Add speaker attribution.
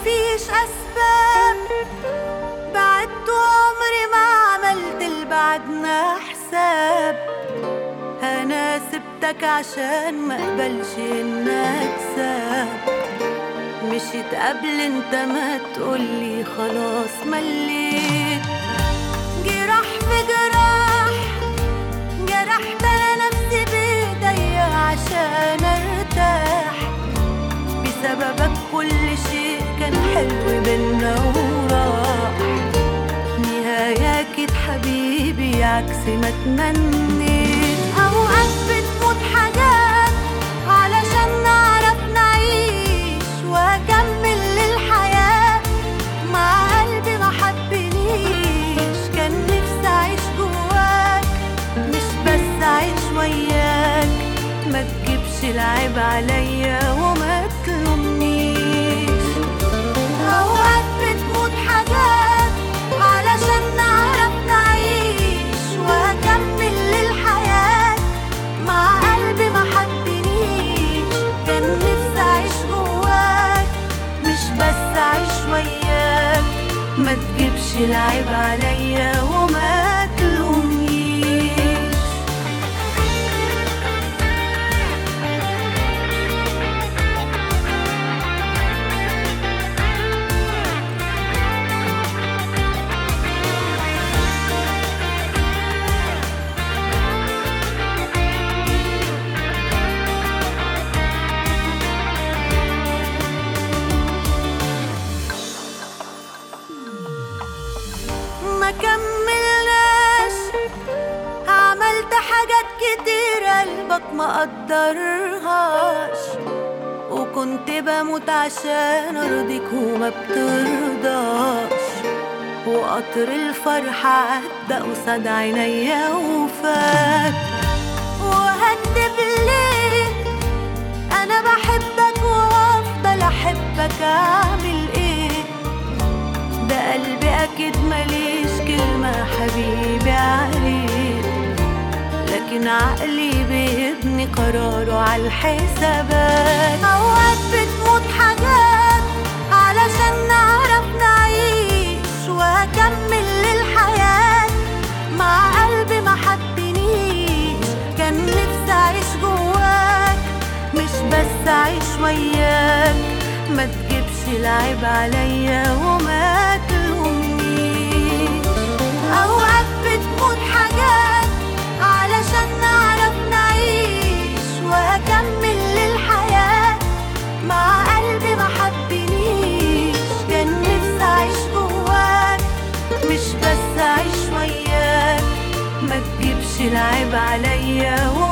Speaker 1: فيش أسباب بعدت عمري ما عملت لبعدنا حساب أنا سبتك عشان ما قبلش إن أكسب مشيت قبل انت ما تقولي خلاص مليت جراح في جراح جرحت انا نفسي بايديا عشان ارتاح بسببك كل شيء كان حلو بينا وراح نهاية أكيد حبيبي عكس ما تمنيت أوقات بتموت حاجات علشان نعرف نعيش وأكمل للحياة مع قلبي ما حبنيش كان نفسي أعيش جواك مش بس أعيش وياك ما تجيبش العيب عليا وما تلومنيش أوقات بتموت حاجات علشان نعرف نعيش وأكمل للحياة مع قلبي ما حبنيش كان نفسي أعيش جواك مش بس أعيش وياك ما تجيبش العيب عليا وما تلومنيش ما كملناش عملت حاجات كتير قلبك ما قدرهاش وكنت بموت عشان ارضيك وما بترضاش وقطر الفرحة عدى قصاد عينيا وفات وهكدب ليه انا بحبك وافضل احبك اعمل ايه ده قلبي اكيد ماليش كلمة حبيبي عليك لكن عقلي بيبني قراره على الحسابات اوقات بتموت حاجات علشان نعرف نعيش واكمل للحياة مع قلبي ما حبنيش كان نفسي اعيش جواك مش بس اعيش وياك ما تجيبش العيب عليا وما تلومنيش اوقات بتموت حاجات علشان نعرف نعيش واكمل للحياة مع قلبي ما حبنيش كان نفسي اعيش جواك مش بس اعيش وياك ما تجيبش العيب عليا